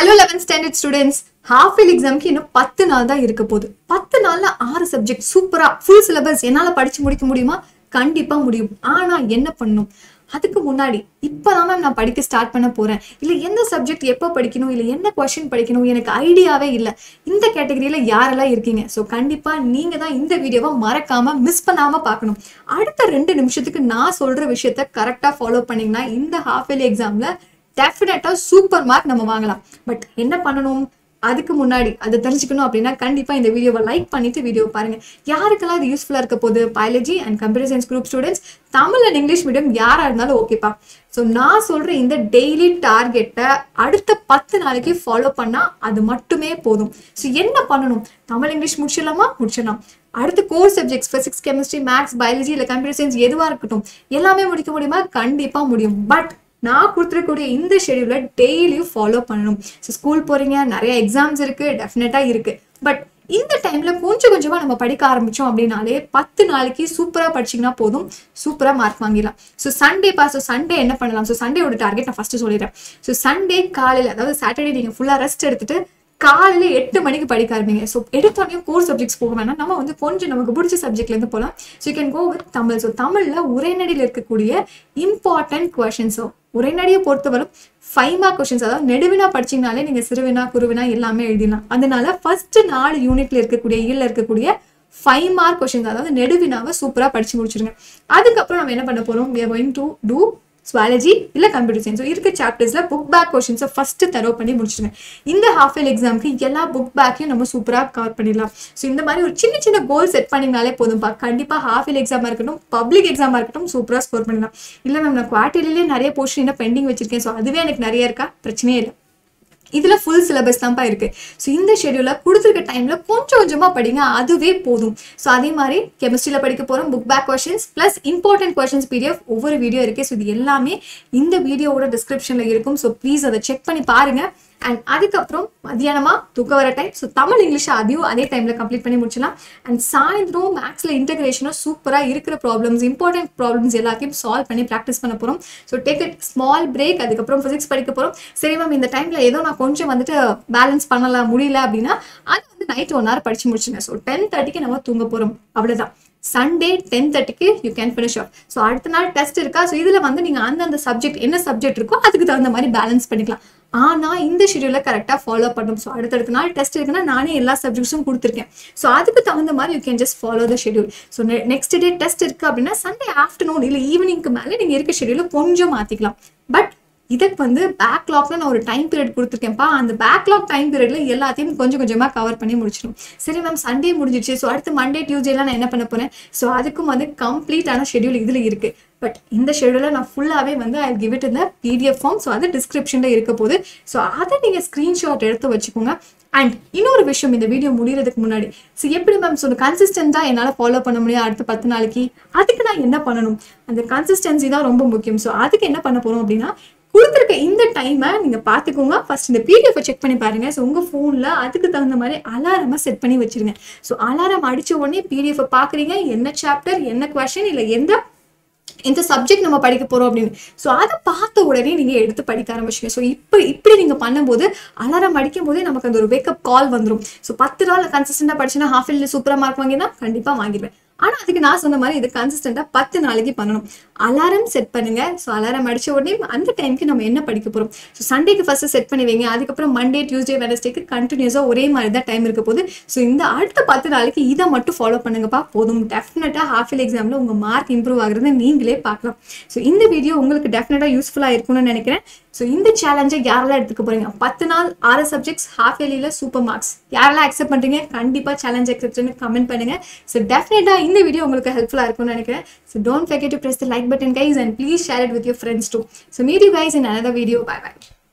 hello eleventh standard students half year எக்ஸாம்க்கு இன்னும் பத்து நாள் தான் இருக்க போகுது பத்து நாள்ல ஆறு சப்ஜெக்ட் சூப்பரா ஃபுல் சிலபஸ் என்னால படிச்சு முடிக்க முடியுமா கண்டிப்பா முடியும் ஆனா என்ன பண்ணணும் அதுக்கு முன்னாடி இப்பதான் மேம் நான் படிக்க ஸ்டார்ட் பண்ண போறேன் இல்ல எந்த சப்ஜெக்ட் எப்போ படிக்கணும் இல்ல என்ன கொஸ்டின் படிக்கணும் எனக்கு ஐடியாவே இல்ல இந்த கேட்டகரியில யாரெல்லாம் இருக்கீங்க ஸோ கண்டிப்பா நீங்க தான் இந்த வீடியோவை மறக்காம மிஸ் பண்ணாம பார்க்கணும் அடுத்த ரெண்டு நிமிஷத்துக்கு நான் சொல்ற விஷயத்த கரெக்டா ஃபாலோ பண்ணீங்கன்னா இந்த ஹாஃப் இயர்லி எக்ஸாம்ல டெஃபினட்டா சூப்பர் மார்க் நம்ம வாங்கலாம் பட் என்ன பண்ணணும் அதுக்கு முன்னாடி அதை தெரிஞ்சுக்கணும் அப்படின்னா கண்டிப்பா இந்த வீடியோவை லைக் பண்ணிட்டு வீடியோ பாருங்க யாருக்கெல்லாம் இது யூஸ்ஃபுல்லா இருக்க போகுது biology and computer science group students Tamil and English medium யாரா இருந்தாலும் ஓகேப்பா ஸோ நான் சொல்ற இந்த டெய்லி டார்கெட்டை அடுத்த பத்து நாளைக்கு ஃபாலோ பண்ணா அது மட்டுமே போதும் ஸோ என்ன பண்ணணும் தமிழ் இங்கிலீஷ் முடிச்சிடலாமா முடிச்சிடலாம் அடுத்து core subjects physics chemistry maths biology இல்லை கம்ப்யூட்டர் சயின்ஸ் எதுவாக இருக்கட்டும் எல்லாமே முடிக்க முடியுமா கண்டிப்பாக முடியும் பட் நான் கொடுத்துருக்கக்கூடிய இந்த ஷெடியூலை டெய்லியும் ஃபாலோ பண்ணணும் ஸோ ஸ்கூல் போகிறீங்க நிறைய எக்ஸாம்ஸ் இருக்குது டெஃபினட்டாக இருக்குது பட் இந்த டைமில் கொஞ்சம் கொஞ்சமாக நம்ம படிக்க ஆரம்பித்தோம் அப்படின்னாலே பத்து நாளைக்கு சூப்பராக படிச்சிங்கன்னா போதும் சூப்பராக மார்க் வாங்கிடலாம் ஸோ சண்டே பா ஸோ சண்டே என்ன பண்ணலாம் ஸோ சண்டேயோட டார்கெட் நான் ஃபஸ்ட்டு சொல்லிடுறேன் ஸோ சண்டே காலையில் அதாவது சாட்டர்டே நீங்கள் ஃபுல்லாக ரெஸ்ட் எடுத்துட்டு காலையில எட்டு மணிக்கு படிக்க ஆரம்பிங்க ஸோ எடுத்தோடனே கோர் சப்ஜெக்ட்ஸ் போக வேணாம் நம்ம வந்து கொஞ்சம் நமக்கு பிடிச்ச சப்ஜெக்ட்லேருந்து போகலாம் so you can go with Tamil so தமிழில் உரைநடையில் இருக்கக்கூடிய இம்பார்ட்டன்ட் கொஷின்ஸோ உரைநடையை பொறுத்தவரை ஃபைவ் மார்க் கொஷின்ஸ் அதாவது நெடுவினா படிச்சீங்கனாலே நீங்கள் சிறுவினா குருவினா எல்லாமே எழுதிடலாம் அதனால ஃபர்ஸ்ட் நாலு யூனிட்ல இருக்கக்கூடிய இயல்ல இருக்கக்கூடிய ஃபைவ் மார்க் கொஷின்ஸ் அதாவது நெடுவினாவை சூப்பராக படிச்சு முடிச்சிருங்க அதுக்கப்புறம் நம்ம என்ன பண்ண போகிறோம் we are going to do zoology இல்லை கம்ப்யூட்டர் சயின்ஸ் ஸோ இருக்க சாப்டர்ஸில் புக் பேக் கொஷின்ஸை ஃபஸ்ட்டு தரவு பண்ணி முடிச்சிருங்க இந்த ஹாஃப் இயர் எக்ஸாமுக்கு எல்லா புக் பேக்கையும் நம்ம சூப்பராக கவர் பண்ணிடலாம் ஸோ இந்த மாதிரி ஒரு சின்ன சின்ன கோல் செட் பண்ணிங்கனாலே போதும்ப்பா கண்டிப்பாக ஹாஃப் இயர் எக்ஸாமாக இருக்கட்டும் பப்ளிக் எக்ஸாமாக இருக்கட்டும் சூப்பராக ஸ்கோர் பண்ணிடலாம் இல்லை மேம் நான் குவார்டர்லிலே நிறைய போர்ஷன் என்ன பெண்டிங் வச்சிருக்கேன் ஸோ அதுவே எனக்கு நிறைய இருக்கா பிரச்சனையே இல்லை இதில் ஃபுல் சிலபஸ் தான்ப்பா இருக்கு ஸோ இந்த ஷெடியூலில் கொடுத்துருக்க டைமில் கொஞ்சம் கொஞ்சமாக படிங்க அதுவே போதும் ஸோ அதே மாதிரி கெமிஸ்ட்ரியில் படிக்க போகிறோம் book back questions plus important questions PDF ஒவ்வொரு வீடியோ இருக்கு ஸோ இது எல்லாமே இந்த வீடியோவோட டிஸ்கிரிப்ஷனில் இருக்கும் ஸோ ப்ளீஸ் அதை செக் பண்ணி பாருங்க அண்ட் அதுக்கப்புறம் மத்தியானமா தூக்க வர டைம் ஸோ தமிழ் இங்கிலீஷ் அதையும் அதே டைமில் கம்ப்ளீட் பண்ணி முடிச்சலாம் அண்ட் சாயந்தரம் மேக்ஸில் இன்டகிரேஷனும் சூப்பராக இருக்கிற ப்ராப்ளம்ஸ் இம்பார்ட்டன்ட் ப்ராப்ளம்ஸ் எல்லாத்தையும் சால்வ் பண்ணி ப்ராக்டிஸ் பண்ண போகிறோம் so take it small break அதுக்கப்புறம் ஃபிசிக்ஸ் படிக்க போகிறோம் சரி மேம் இந்த டைமில் ஏதோ நான் கொஞ்சம் வந்துட்டு பேலன்ஸ் பண்ணலாம் முடியல அப்படின்னா அது வந்து நைட் ஒன் ஹவர் படிச்சு முடிச்சுங்க ஸோ டென் தேர்ட்டிக்கு நம்ம தூங்க போகிறோம் அவ்வளோதான் சண்டே டென் தேர்ட்டிக்கு you can finish off so அடுத்த நாள் டெஸ்ட் இருக்கா ஸோ இதில் வந்து நீங்கள் அந்தந்த சப்ஜெக்ட் என்ன சப்ஜெக்ட் இருக்கோ அதுக்கு தகுந்த மாதிரி பேலன்ஸ் பண்ணிக்கலாம் ஆனால் இந்த ஷெடியூலில் கரெக்டாக ஃபாலோ பண்ணும் ஸோ அடுத்தடுத்த நாள் டெஸ்ட் இருக்குன்னா நானே எல்லா சப்ஜெக்ட்ஸும் கொடுத்துருக்கேன் ஸோ அதுக்கு தகுந்த மாதிரி you can just follow the schedule so next day test இருக்குது அப்படின்னா சண்டே ஆஃப்டர்நூன் இல்லை ஈவினிங்க்கு மேலே நீங்கள் இருக்க ஷெடியூலை கொஞ்சம் மாற்றிக்கலாம் பட் இதுக்கு வந்து பேக்லாக்ல நான் ஒரு டைம் பீரியட் கொடுத்துருக்கேன்ப்பா அந்த பேக்லாக் டைம் பீரியட்ல எல்லாத்தையும் கொஞ்சம் கொஞ்சமாக கவர் பண்ணி முடிச்சிடும் சரி மேம் சண்டே முடிஞ்சிச்சு ஸோ அடுத்து மண்டே டியூஸ்டேலாம் நான் என்ன பண்ண போறேன் ஸோ அதுக்கும் வந்து கம்ப்ளீட்டான ஷெடியூல் இதில் இருக்கு பட் இந்த ஷெடியூலை நான் ஃபுல்லாகவே வந்து ஐ கிவ் இட் இந்த பிடிஎஃப் ஃபார்ம் ஸோ அது டிஸ்கிரிப்ஷனில் இருக்க போகுது ஸோ அதை நீங்கள் ஸ்க்ரீன்ஷாட் எடுத்து வச்சுக்கோங்க அண்ட் இன்னொரு விஷயம் இந்த வீடியோ முடியறதுக்கு முன்னாடி ஸோ எப்படி மேம் ஸோ கன்சிஸ்டன்ட்டாக என்னால் ஃபாலோ பண்ண முடியும் அடுத்த பத்து நாளைக்கு அதுக்கு நான் என்ன பண்ணணும் அந்த கன்சிஸ்டன்சி தான் ரொம்ப முக்கியம் ஸோ அதுக்கு என்ன பண்ண போகிறோம் அப்படின்னா கொடுத்துருக்க இந்த டைமை நீங்கள் பார்த்துக்கோங்க ஃபர்ஸ்ட் இந்த பிடிஎஃப் செக் பண்ணி பாருங்க ஸோ உங்கள் ஃபோனில் அதுக்கு தகுந்த மாதிரி அலாரமாக செட் பண்ணி வச்சிருங்க ஸோ அலாரம் அடித்த உடனே பிடிஎஃப் பார்க்குறீங்க என்ன சாப்டர் என்ன கொஷின் இல்லை எந்த இந்த சப்ஜெக்ட் நம்ம படிக்க போகிறோம் அப்படின்னு ஸோ அதை பார்த்த உடனே நீங்கள் எடுத்து படிக்க ஆரம்பிச்சிங்க ஸோ இப்போ இப்படி நீங்கள் பண்ணும்போது அலாரம் அடிக்கும் போதே நமக்கு அந்த ஒரு வேக்கப் கால் வந்துடும் ஸோ பத்து நாள் கன்சிஸ்டண்டாக படிச்சுன்னா ஹாஃப் இயர்லி சூப்பராக மார்க் வாங்கினா கண்டிப்பாக வாங்கிடுவேன் ஆனால் அதுக்கு நான் சொன்ன மாதிரி இது கன்சிஸ்டண்டாக பத்து நாளைக்கு பண்ணணும் அலாரம் செட் பண்ணுங்க ஸோ அலாரம் அடிச்ச உடனே அந்த டைம்க்கு நம்ம என்ன படிக்க போகிறோம் ஸோ சண்டேக்கு ஃபர்ஸ்ட் செட் பண்ணி வைங்க அதுக்கப்புறம் மண்டே டியூஸ்டே வெனஸ்டேக்கு கண்டினியூஸாக ஒரே மாதிரி தான் டைம் இருக்க போது ஸோ இந்த அடுத்த பத்து நாளைக்கு இதை மட்டும் ஃபாலோ பண்ணுங்கப்பா போதும் டெஃபினட்டாக ஹாஃப் இயர் எக்ஸாமில் உங்கள் மார்க் இம்ப்ரூவ் ஆகுறத நீங்களே பார்க்கலாம் ஸோ இந்த வீடியோ உங்களுக்கு டெஃபினட்டாக யூஸ்ஃபுல்லாக இருக்கும்னு நினைக்கிறேன் ஸோ இந்த சேலஞ்சை யாரெல்லாம் எடுத்துக்க போறீங்க பத்து நாள் ஆறு சப்ஜெக்ட்ஸ் ஹாஃப் இயர்லியில் சூப்பர் மார்க்ஸ் யாரெல்லாம் அக்செப்ட் பண்ணுறீங்க கண்டிப்பாக சேலஞ்ச் அக்செப்ட்னு கமெண்ட் பண்ணுங்க ஸோ டெஃபினட்டாக இந்த வீடியோ உங்களுக்கு ஹெல்ப்ஃபுல்லாக இருக்கும்னு நினைக்கிறேன் so don't forget to press the like button guys and please share it with your friends too so meet you guys in another video bye by